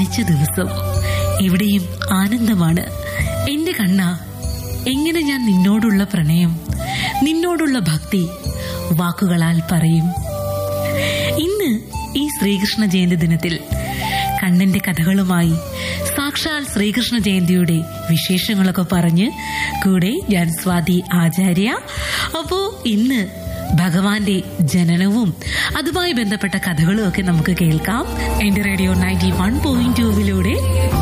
ജനിച്ച ദിവസം ഇവിടെയും ആനന്ദമാണ് എന്റെ കണ്ണ എങ്ങനെ ഞാൻ നിന്നോടുള്ള പ്രണയം നിന്നോടുള്ള ഭക്തി വാക്കുകളാൽ പറയും ഇന്ന് ഈ ശ്രീകൃഷ്ണ ജയന്തി ദിനത്തിൽ കണ്ണന്റെ കഥകളുമായി സാക്ഷാൽ ശ്രീകൃഷ്ണ ജയന്തിയുടെ വിശേഷങ്ങളൊക്കെ പറഞ്ഞ് കൂടെ ഞാൻ സ്വാതി ആചാര്യ അപ്പോ ഇന്ന് ഭഗവാന്റെ ജനനവും അതുമായി ബന്ധപ്പെട്ട കഥകളും ഒക്കെ നമുക്ക് കേൾക്കാം എന്റെ റേഡിയോ നയൻറ്റി വൺ പോയിന്റ് ടൂവിലൂടെ